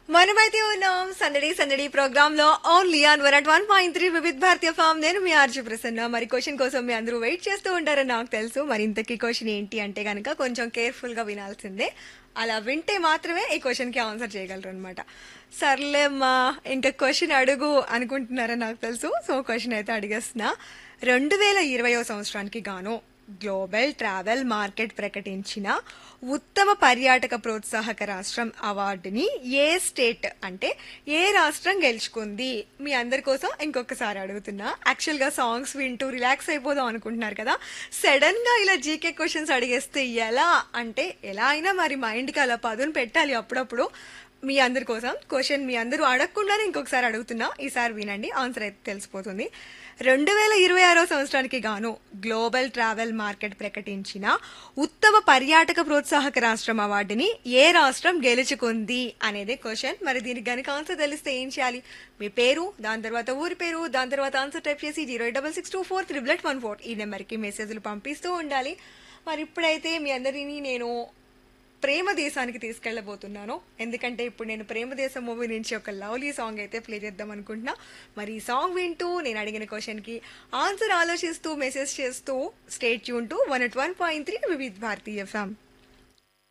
మనమైతే ఉన్నాం సందడి సందడి ప్రోగ్రామ్ లో only on one at one point three Vividh Bharatiya FM నేను మీ ఆర్జీ ప్రసన్న మరి క్వశ్చన్ కోసం మీ అందరూ వెయిట్ చేస్తూ ఉంటారని నాకు తెలుసు మరి ఇంతకీ క్వశ్చన్ ఏంటి అంటే కనుక కొంచెం కేర్ఫుల్ గా వినాల్సిందే అలా వింటే మాత్రమే ఈ క్వశ్చన్ కి ఆన్సర్ చేయగలరు అనమాట సర్లేమ్మా ఇంకా క్వశ్చన్ అడుగు అనుకుంటున్నారని నాకు తెలుసు సో క్వశ్చన్ అయితే అడిగేస్తున్నా రెండు వేల ఇరవయో సంవత్సరానికి గాను గ్లోబల్ ట్రావెల్ మార్కెట్ ప్రకటించిన ఉత్తమ పర్యాటక ప్రోత్సాహక రాష్ట్రం అవార్డుని ఏ స్టేట్ అంటే ఏ రాష్ట్రం గెలుచుకుంది మీ అందరి కోసం ఇంకొకసారి అడుగుతున్నా యాక్చువల్ గా సాంగ్స్ వింటూ రిలాక్స్ అయిపోదాం అనుకుంటున్నారు కదా సడన్ గా ఇలా జీకే క్వశ్చన్స్ అడిగేస్తే ఎలా అంటే ఎలా అయినా మరి మైండ్ కి అలా పదును పెట్టాలి అప్పుడప్పుడు మీ అందరి కోసం క్వశ్చన్ మీ అందరూ అడగకుండానే ఇంకొకసారి అడుగుతున్నా ఈసారి వినండి ఆన్సర్ అయితే తెలిసిపోతుంది రెండు వేల ఇరవై ఆరో సంవత్సరానికి గాను గ్లోబల్ ట్రావెల్ మార్కెట్ ప్రకటించిన ఉత్తమ పర్యాటక ప్రోత్సాహక రాష్ట్రం అవార్డుని ఏ రాష్ట్రం గెలుచుకుంది అనేది క్వశ్చన్ మరి దీనికి గనుక ఆన్సర్ తెలిస్తే ఏం చేయాలి మీ పేరు దాని తర్వాత ఊరి పేరు దాని తర్వాత ఆన్సర్ టైప్ చేసి zero double six two four triple one four ఈ నెంబర్కి మెసేజ్లు పంపిస్తూ ఉండాలి మరి ఇప్పుడైతే మీ అందరినీ నేను ప్రేమ దేశానికి తీసుకెళ్ళబోతున్నాను ఎందుకంటే ఇప్పుడు నేను ప్రేమ దేశం మూవీ నుంచి ఒక లవ్లీ సాంగ్ అయితే ప్లే చేద్దాం అనుకుంటున్నా మరి ఈ సాంగ్ వింటూ నేను అడిగిన క్వశ్చన్కి ఆన్సర్ ఆలోచిస్తూ మెసేజ్ చేస్తూ state tune to one at one point three Vividh Bharatiya FM